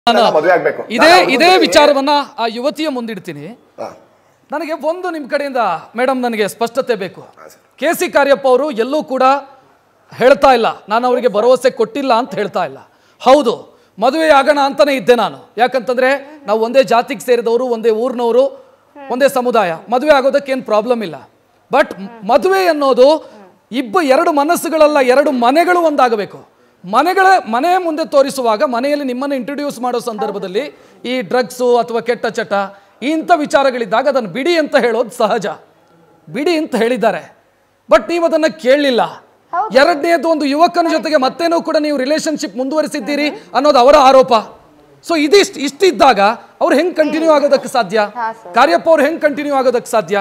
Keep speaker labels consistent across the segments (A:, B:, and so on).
A: ನಾನು
B: ಮದುವೆ ಆಗ್ಬೇಕು
A: ಇದೇ
B: ನಾನು ಅವ್ರ
A: ಇದೇ
B: ಜೊತೆಗೆ-
A: ವಿಚಾರವನ್ನ ಆ ಯುವತಿಯ ಮುಂದಿಡ್ತೀನಿ
B: ಹಾ.
A: ನನಗೆ ಒಂದು ನಿಮ್ಮ ಕಡೆಯಿಂದ ಮೇಡಮ್ ನನಗೆ ಸ್ಪಷ್ಟತೆ ಬೇಕು
B: ಹಾ, ಸರ್.
A: ಕೆ ಸಿ ಕಾರ್ಯಪ್ಪ ಅವರು ಎಲ್ಲೂ ಕೂಡ ಹೇಳ್ತಾ ಇಲ್ಲ ನಾನು ಅವರಿಗೆ ಭರವಸೆ ಕೊಟ್ಟಿಲ್ಲ ಅಂತ ಹೇಳ್ತಾ ಇಲ್ಲ ಹೌದು ಮದುವೆ ಆಗೋಣ ಅಂತಾನೆ ಇದ್ದೆ ನಾನು ಯಾಕಂತಂದ್ರೆ ನಾವು ಒಂದೇ ಜಾತಿಗೆ ಸೇರಿದವರು ಒಂದೇ ಊರಿನವರು ಒಂದೇ ಸಮುದಾಯ ಮದುವೆ ಆಗೋದಕ್ಕೆ ಏನು ಪ್ರಾಬ್ಲಮ್ ಇಲ್ಲ ಬಟ್ ಮದುವೆ ಅನ್ನೋದು ಇಬ್ಬ ಎರಡು ಮನಸ್ಸುಗಳಲ್ಲ ಎರಡು ಮನೆಗಳು ಒಂದಾಗಬೇಕು ಮನೆಗಳ ಮನೆ ಮುಂದೆ ತೋರಿಸುವಾಗ ಮನೆಯಲ್ಲಿ ನಿಮ್ಮನ್ನು ಇಂಟ್ರೊಡ್ಯೂಸ್ ಮಾಡೋ ಸಂದರ್ಭದಲ್ಲಿ ಈ ಡ್ರಗ್ಸು ಅಥವಾ ಕೆಟ್ಟ ಚಟ ಇಂಥ ವಿಚಾರಗಳಿದ್ದಾಗ ಅದನ್ನು ಬಿಡಿ ಅಂತ ಹೇಳೋದು ಸಹಜ ಬಿಡಿ ಅಂತ ಹೇಳಿದ್ದಾರೆ ಬಟ್ ನೀವು ಅದನ್ನ ಕೇಳಲಿಲ್ಲ ಎರಡನೇದು ಒಂದು ಯುವಕನ ಜೊತೆಗೆ ಮತ್ತೇನೋ ಕೂಡ ನೀವು ರಿಲೇಶನ್ಶಿಪ್ ಮುಂದುವರಿಸಿದ್ದೀರಿ ಅನ್ನೋದು ಅವರ ಆರೋಪ ಸೊ ಇದಿಷ್ಟು ಇಷ್ಟಿದ್ದಾಗ ಅವ್ರು ಹೆಂಗ್ ಕಂಟಿನ್ಯೂ ಆಗೋದಕ್ಕೆ ಸಾಧ್ಯ
C: ಹಾ, ಸರ್.
A: ಕಾರ್ಯಪ್ಪ ಅವ್ರು ಹೆಂಗ್ ಕಂಟಿನ್ಯೂ ಆಗೋದಕ್ಕೆ ಸಾಧ್ಯ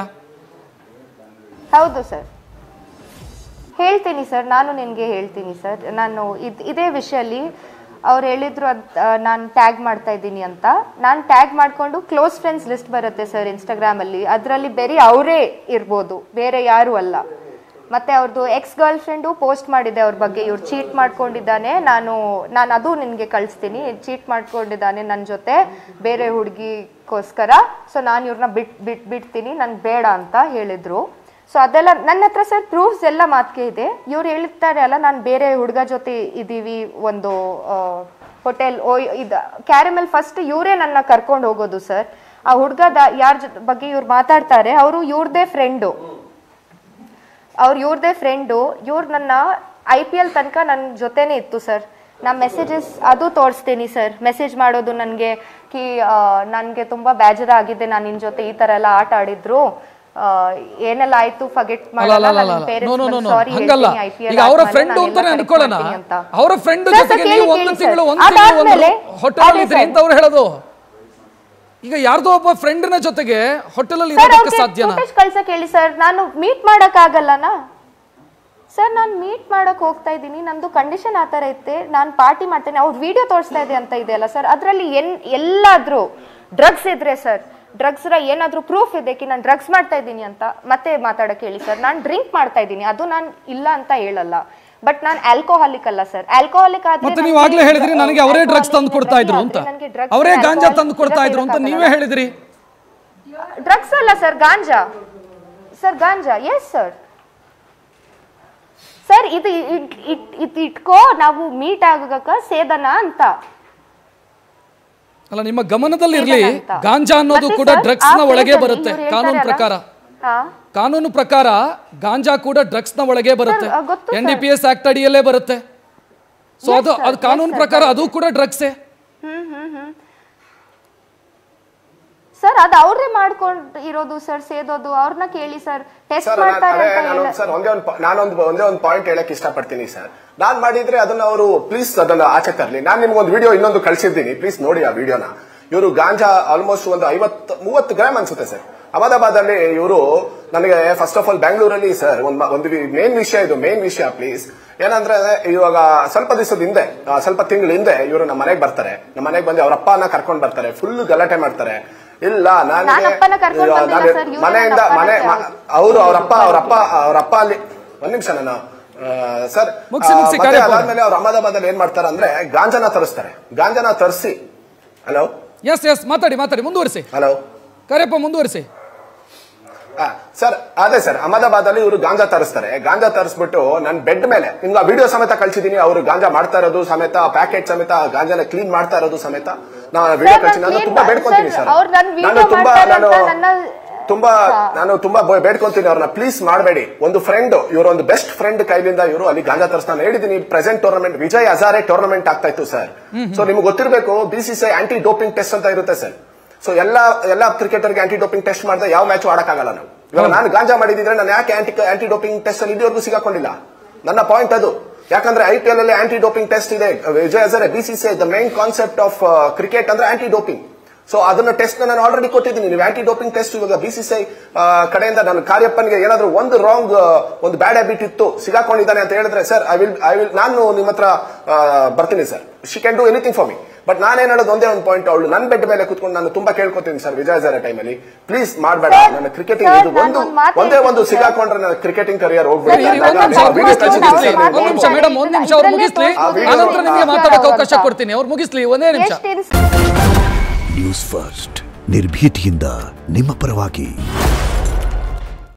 C: ಹೌದು ಸರ್ ಹೇಳ್ತೀನಿ ಸರ್ ನಾನು ನಿನಗೆ ಹೇಳ್ತೀನಿ ಸರ್ ನಾನು ಇದ್ ಇದೇ ವಿಷಯಲ್ಲಿ ಅವ್ರು ಹೇಳಿದ್ರು ಅಂತ ನಾನು ಟ್ಯಾಗ್ ಮಾಡ್ತಾ ಇದ್ದೀನಿ ಅಂತ ನಾನು ಟ್ಯಾಗ್ ಮಾಡಿಕೊಂಡು ಕ್ಲೋಸ್ ಫ್ರೆಂಡ್ಸ್ ಲಿಸ್ಟ್ ಬರುತ್ತೆ ಸರ್ ಇನ್ಸ್ಟಾಗ್ರಾಮಲ್ಲಿ ಅದರಲ್ಲಿ ಬೇರೆ ಅವರೇ ಇರ್ಬೋದು ಬೇರೆ ಯಾರೂ ಅಲ್ಲ ಮತ್ತೆ ಅವ್ರದ್ದು ಎಕ್ಸ್ ಗರ್ಲ್ ಫ್ರೆಂಡು ಪೋಸ್ಟ್ ಮಾಡಿದೆ ಅವ್ರ ಬಗ್ಗೆ ಇವ್ರು ಚೀಟ್ ಮಾಡ್ಕೊಂಡಿದ್ದಾನೆ ನಾನು ನಾನು ಅದು ನಿನಗೆ ಕಳಿಸ್ತೀನಿ ಚೀಟ್ ಮಾಡ್ಕೊಂಡಿದ್ದಾನೆ ನನ್ನ ಜೊತೆ ಬೇರೆ ಹುಡುಗಿಗೋಸ್ಕರ ಸೊ ನಾನು ಇವ್ರನ್ನ ಬಿಟ್ ಬಿಟ್ ಬಿಡ್ತೀನಿ ನನ್ಗೆ ಬೇಡ ಅಂತ ಹೇಳಿದ್ರು ಸೊ ಅದೆಲ್ಲ ನನ್ನ ಹತ್ರ ಸರ್ ಪ್ರೂಫ್ಸ್ ಎಲ್ಲ ಮಾತಿಗೆ ಇದೆ ಇವ್ರು ಹೇಳ್ತಾರೆ ಅಲ್ಲ ನಾನು ಬೇರೆ ಹುಡುಗ ಜೊತೆ ಇದ್ದೀವಿ ಒಂದು ಹೋಟೆಲ್ ಓ ಇದು ಕ್ಯಾರಮೆಲ್ ಫಸ್ಟ್ ಇವರೇ ನನ್ನ ಕರ್ಕೊಂಡು ಹೋಗೋದು ಸರ್ ಆ ಹುಡುಗದ ಯಾರ ಬಗ್ಗೆ ಇವ್ರು ಮಾತಾಡ್ತಾರೆ ಅವರು ಇವ್ರದೇ ಫ್ರೆಂಡು ಅವ್ರು ಇವ್ರದೇ ಫ್ರೆಂಡು ಇವ್ರು ನನ್ನ ಐ ಪಿ ಎಲ್ ತನಕ ನನ್ನ ಜೊತೆನೇ ಇತ್ತು ಸರ್ ನಾ ಮೆಸೇಜಸ್ ಅದು ತೋರಿಸ್ತೀನಿ ಸರ್ ಮೆಸೇಜ್ ಮಾಡೋದು ನನಗೆ ಕಿ ನನಗೆ ತುಂಬ ಬೇಜಾರ ಆಗಿದೆ ನಾನು ನಿನ್ನ ಜೊತೆ ಈ ಥರ ಎಲ್ಲ ಆಟ ಆಡಿದ್ರು ಆ, ಏನೆಲ್ಲ ಆಯ್ತು ಫಗೆಟ್
A: ಅಲ್ಲ ಅಲ್ಲ ಅಲ್ಲ ಅಲ್ಲ ನೋ ನೋ ನೋ ನೋ ಹಂಗಲ್ಲ ಈಗ ಅವರ ಫ್ರೆಂಡ್ ಅಂತಾನೆ ಅನ್ಕೊಳ್ಳೋಣ ಅವರ ಫ್ರೆಂಡ್ ಜೊತೆಗೆ ನೀವು ಒಂದು ತಿಂಗಳು ಒಂದು ತಿಂಗಳು ಒಂದು ಹೋಟೆಲ್ ಅಲ್ಲಿ ಇದ್ರಿ ಅಂತ ಅವ್ರು ಹೇಳೋದು ಈಗ ಯಾರ್ದೋ ಒಬ್ಬ ಫ್ರೆಂಡ್ನ ಜೊತೆಗೆ ಹೋಟೆಲ್ ಅಲ್ಲಿ
C: ಸರ್
A: ಇರೋದಕ್ಕೆ ಸಾಧ್ಯನಾ
C: ಫುಟೇಜ್ ಕಳ್ಸಕ್ ಹೇಳಿ ಸರ್ ನಾನು ಮೀಟ್ ಮಾಡಕ್ ಆಗಲ್ಲನಾ ಸರ್ ನಾನು ಮೀಟ್ ಮಾಡಕ್ ಹೋಗ್ತಾ ಇದ್ದೀನಿ ನಂದು ಕಂಡೀಷನ್ ಆ ಥರ ಇತ್ತೆ ನಾನು ಪಾರ್ಟಿ ಮಾಡ್ತೇನೆ ಅವ್ರು ವಿಡಿಯೋ ತೋರಿಸ್ತಾ ಇದೆ ಅಂತ ಇದೆಯಲ್ಲ ಸರ್ ಅದರಲ್ಲಿ ಎನ್ ಎಲ್ಲಾದ್ರೂ ಡ್ರಗ್ಸ್ ಇದ್ರೆ ಸರ್ ಡ್ರಗ್ಸ್ ಏನಾದ್ರೂ ಪ್ರೂಫ್ ಇದೆ ಕಿ ನಾನು ಡ್ರಗ್ಸ್ ಮಾಡ್ತಾ ಇದ್ದೀನಿ ಅಂತ ಮತ್ತೆ ಮಾತಾಡಕ್ ಹೇಳಿ ಸರ್ ನಾನು ಡ್ರಿಂಕ್ ಮಾಡ್ತಾ ಇದ್ದೀನಿ ಅದು ನಾನು ಇಲ್ಲ ಅಂತ ಹೇಳಲ್ಲ ಬಟ್ ನಾನು ಆಲ್ಕೋಹಾಲಿಕ್ ಅಲ್ಲ ಸರ್ ಆಲ್ಕೋಹಾಲಿಕ್ ಆದ್ರೆ
A: ಮತ್ತೆ ನೀವು ಆಗ್ಲೇ ಹೇಳಿದ್ರಿ ನನಗೆ ಅವರೇ ಡ್ರಗ್ಸ್ ತಂದು ಕೊಡ್ತಾ ಇದ್ರು ಅಂತ ಅವರೇ ಗಾಂಜಾ ತಂದು ಕೊಡ್ತಾ ಇದ್ರು ಅಂತ ನೀವೇ ಹೇಳಿದ್ರಿ
C: ಡ್ರಗ್ಸ್ ಅಲ್ಲ sir ganja sir ganja yes sir sir ಇದು ಇಟ್- ಇಟ್- ಇಟ್ ಇಟ್ಕೋ ನಾವು ಮೀಟ್ ಆಗಕ ಸೇದನ ಅಂತ
A: ಅಲ್ಲ ನಿಮ್ಮ ಗಮನದಲ್ಲಿ ಇರ್ಲಿ
C: ಸೇದನ ಅಂತ.
A: ಗಾಂಜಾ ಅನ್ನೋದು
C: ಮತ್ತೆ
A: ಕೂಡ
C: ಸರ್,
A: ಡ್ರಗ್ಸ್
C: ಆ
A: ನ ಒಳಗೆ
C: place ಅಲ್ಲಿ
A: ಬರುತ್ತೆ
C: ಇವ್ರು
A: ಕಾನೂನು
C: ಹೇಳ್ತಾರಲ್ಲ,
A: ಪ್ರಕಾರ
C: ಹಾ
A: ಕಾನೂನು ಪ್ರಕಾರ ಗಾಂಜಾ ಕೂಡ ಡ್ರಗ್ಸ್ ನ ಒಳಗೆ ಬರುತ್ತೆ
C: ಆ, ಗೊತ್ತು
A: N D P S act ಅಡಿಯಲ್ಲೇ ಬರುತ್ತೆ ಸೊ ಅದು ಅದು ಕಾನೂನು ಪ್ರಕಾರ ಅದು ಕೂಡ ಡ್ರಗ್ಸೇ
C: ಹ್ಮ್ ಹ್ಮ್ ಹ್ಮ್ ಸರ್ ಅದು ಅವ್ರೇ ಮಾಡ್ಕೊಂಡ್ ಇರೋದು ಸರ್ ಸೇದೋದು ಅವ್ರನ್ನ ಕೇಳಿ ಸರ್ ಟೆಸ್ಟ್
B: ಸರ್
C: ಮಾಡ್ತಾರೆ
B: ಅದೇ
C: ಅಂತ
B: ನಾನು
C: ಹೇಳ
B: ಸರ್ ಒಂದೇ ಒಂದು ನಾನೊಂದು ಒಂದೇ ಒಂದು ಪಾಯಿಂಟ್ ಹೇಳಕ್ ಇಷ್ಟಪಡ್ತೀನಿ ಸರ್ ನಾನ್ ಮಾಡಿದ್ರೆ ಅದನ್ನ ಅವರು ಪ್ಲೀಸ್ ಅದನ್ನ ಆಚೆ ತರಲಿ ನಾನು ನಿಮ್ಗೊಂದು ವಿಡಿಯೋ ಇನ್ನೊಂದು ಕಳ್ಸಿದ್ದೀನಿ ಪ್ಲೀಸ್ ನೋಡಿ ಆ ವಿಡಿಯೋನ ಇವರು ಗಾಂಜಾ ಆಲ್ಮೋಸ್ಟ್ ಒಂದು ಐವತ್ತು ಮೂವತ್ತು ಗ್ರಾಮ್ ಅನ್ಸುತ್ತೆ ಸರ್ ಅಹಮದಾಬಾದ್ ಅಲ್ಲಿ ಇವರು ನನಗೆ ಫಸ್ಟ್ ಆಫ್ ಆಲ್ ಬ್ಯಾಂಗ್ಳೂರಲ್ಲಿ ಸರ್ ಒಂದು ಒಂದು ಮೇನ್ ವಿಷಯ ಇದು ಮೇನ್ ವಿಷಯ ಪ್ಲೀಸ್ ಏನಂದ್ರೆ ಇವಾಗ ಸ್ವಲ್ಪ ದಿವಸದ ಹಿಂದೆ ಆ, ಸ್ವಲ್ಪ ತಿಂಗಳ ಹಿಂದೆ ಇವರು ನಮ್ಮ ಮನೆಗೆ ಬರ್ತಾರೆ ನಮ್ಮ ಮನೆಗೆ ಬಂದು ಅವ್ರ ಅಪ್ಪನ ಕರ್ಕೊಂಡು ಬರ್ತಾರೆ ಫುಲ್ ಗಲಾಟೆ ಮಾಡ್ತಾರೆ ಇಲ್ಲ
C: ನಾನ್
B: ನನಗೆ
C: ಅಪ್ಪನ ಕರ್ಕೊಂಡ್
B: ಇವಾಗ
C: ಬಂದಿಲ್ಲ
B: ನಾನು
C: ಸರ್, ಇವ್ರೇ
B: ಮನೆಯಿಂದ
C: ನನ್ನ
B: ಮನೆ
C: ಅಪ್ಪನ
B: ಅವರು ಅವರಪ್ಪ ಅವರಪ್ಪ ಅವರಪ್ಪ ಅಲ್ಲಿ ಒಂದ್ ನಿಮಿಷ ನಾನು ಸರ್
A: ಮುಗ್ಸಿ, ಮುಗ್ಸಿ,
B: ಮತ್ತೆ
A: ಕಾರ್ಯಪ್ಪ.
B: ಅದಾದ್ಮೇಲೆ ಅವ್ರು ಅಹಮದಾಬಾದ್ ಅಲ್ಲಿ ಏನ್ ಮಾಡ್ತಾರೆ ಅಂದ್ರೆ ಗಾಂಜಾನ ತರಿಸ್ತಾರೆ ಗಾಂಜಾನ ತರಿಸಿ ಹಲೋ
A: ಎಸ್ ಎಸ್ ಮಾತಾಡಿ ಮಾತಾಡಿ ಮುಂದುವರಿಸಿ
B: ಹಲೋ
A: ಕರೆಯಪ್ಪ ಮುಂದುವರಿಸಿ
B: ಸರ್ ಅದೇ ಸರ್ ಅಹಮದಾಬಾದ್ ಅಲ್ಲಿ ಇವರು ಗಾಂಜಾ ತರಿಸ್ತಾರೆ ಗಾಂಜಾ ತರಿಸ್ಬಿಟ್ಟು ನನ್ನ ಬೆಡ್ ಮೇಲೆ ನಿಮ್ಗೆ ಆ ವಿಡಿಯೋ ಸಮೇತ ಕಳ್ಸಿದೀನಿ ಅವರು ಗಾಂಜಾ ಮಾಡ್ತಾ ಇರೋದು ಸಮೇತ ಪ್ಯಾಕೆಟ್ ಸಮೇತ ಗಾಂಜಾನ ಕ್ಲೀನ್ ಮಾಡ್ತಾ ಇರೋದು ಸಮೇತ ನಾನು ವಿಡಿಯೋ
C: Sir,
B: ಕಳ್ಸಿ ನಾನು
C: ನಾನ್
B: ತುಂಬಾ
C: clean
B: ಬೇಡ್ಕೊಂತೀನಿ
C: sir,
B: ಸರ್
C: ಅವ್ರು ನನ್ video
B: ನಾನು ತುಂಬಾ
C: ಮಾಡ್ತಾರೆ
B: ನಾನು
C: ಅಂತ ನನ್ನ-
B: ತುಂಬಾ ನಾನು ತುಂಬಾ ಬ- ಬೇಡ್ಕೊಂತೀನಿ ಅವ್ರನ್ನ ಪ್ಲೀಸ್ ಮಾಡಬೇಡಿ ಒಂದು ಫ್ರೆಂಡ್ ಇವರು ಒಂದು ಬೆಸ್ಟ್ ಫ್ರೆಂಡ್ ಕೈಲಿಂದ ಇವರು ಅಲ್ಲಿ ಗಾಂಜಾ ತರಿಸ್ ನಾನು ಹೇಳಿದೀನಿ present tournament Vijay Hazare tournament ಆಗ್ತಾ ಇತ್ತು ಸರ್ ಸೊ ನಿಮ್ಗೆ ಗೊತ್ತಿರಬೇಕು ಬಿಸಿಸಿಐ ಆಂಟಿ ಡೋಪಿಂಗ್ ಟೆಸ್ಟ್ ಅಂತ ಇರುತ್ತೆ ಸರ್ ಸೊ ಎಲ್ಲಾ ಎಲ್ಲಾ ಕ್ರಿಕೆಟರ್ಗೆ ಆಂಟಿ ಡೋಪಿಂಗ್ ಟೆಸ್ಟ್ ಮಾಡಿದ್ರೆ ಯಾವ ಮ್ಯಾಚ್ ಆಡಕ್ಕಾಗಲ್ಲ ನಾವು ಇವಾಗ ನಾನು ಗಾಂಜಾ ಮಾಡಿದ್ರೆ ನಾನು ಯಾಕೆ ಆಂಟಿ ಆಂಟಿ ಡೋಪಿಂಗ್ ಟೆಸ್ಟ್ ಅಲ್ಲಿ ಇಲ್ಲಿವರೆಗೂ ಸಿಗಾಕೊಂಡಿಲ್ಲ ನನ್ನ ಪಾಯಿಂಟ್ ಅದು ಯಾಕಂದ್ರೆ ಐ ಪಿ ಎಲ್ ಅಲ್ಲಿ ಆಂಟಿ ಡೋಪಿಂಗ್ ಟೆಸ್ಟ್ ಇದೆ Vijay Hazare BCCI the main concept of cricket ಅಂದ್ರೆ ಆಂಟಿ ಡೋಪಿಂಗ್ ಸೊ ಅದನ್ನ ಟೆಸ್ಟ್ ನಾನು ಆಲ್ರೆಡಿ ಕೊಟ್ಟಿದ್ದೀನಿ ನೀವು ಆಂಟಿ ಡೋಪಿಂಗ್ ಟೆಸ್ಟ್ ಇವಾಗ ಬಿಸಿಸಿಐ ಕಡೆಯಿಂದ ನಾನು ಕಾರ್ಯಪ್ಪನಿಗೆ ಏನಾದ್ರೂ ಒಂದು ರಾಂಗ್ ಒಂದು ಬ್ಯಾಡ್ ಹ್ಯಾಬಿಟ್ ಇತ್ತು ಸಿಗಾಕೊಂಡಿದ್ದಾನೆ ಅಂತ ಹೇಳಿದ್ರೆ sir I will I will ನಾನು ನಿಮ್ಮ ಹತ್ರ ಆ, ಬರ್ತೀನಿ sir she can do anything for me but ನಾನೇನ್ ಹೇಳೋದು ಒಂದೇ ಒಂದು ಪಾಯಿಂಟ್ ಅವಳು ನನ್ನ ಬೆಡ್ ಮೇಲೆ ಕುತ್ಕೊಂಡು ನಾನು ತುಂಬಾ ಕೇಳ್ಕೊತೀನಿ ಸರ್ ವಿಜಯ ಹಜಾರೆ ಟೈಮಲ್ಲಿ ಪ್ಲೀಸ್ ಮಾಡಬೇಡ
C: Sir,
B: ನನ್ನ ಕ್ರಿಕೆಟಿಂಗ್
C: sir,
B: ಇದು
C: ನಾನು
B: ಒಂದು
C: ಒಂದ್ ಮಾತು
B: ಒಂದೇ ಒಂದು
C: ಹೇಳ್ತೀನಿ, sir.
B: ಸಿಗಾಕೊಂಡ್ರೆ ನನ್ನ ಕ್ರಿಕೆಟಿಂಗ್ ಕರಿಯರ್
A: ಇರಿ,
B: ಹೋಗ್ಬಿಡಿ
A: ಇರಿ, ಒಂದ್ ನಿಮಿಷ, ಅವ್ರು ಮುಗಿಸ್ಲಿ, ಮುಗಿಸ್ಲಿ. ಒಂದ್ ನಿಮಿಷ ಮೇಡಮ್ ಒಂದ್ ನಿಮಿಷ ಅವ್ರು ಮುಗಿಸ್ಲಿ
B: ಆ ವಿಡಿಯೋ-
A: ಆನಂತರ ನಿಮಗೆ ಮಾತಾಡೋಕೆ ಅವಕಾಶ ಕೊಡ್ತೀನಿ ಅವ್ರು ಮುಗಿಸ್ಲಿ ಒಂದೇ ನಿಮಿಷ
C: ಎಷ್ಟು ಇನ್ಸ್
D: ನ್ಯೂಸ್ ಫಸ್ಟ್ ನಿರ್ಭೀತಿಯಿಂದ ನಿಮ್ಮ ಪರವಾಗಿ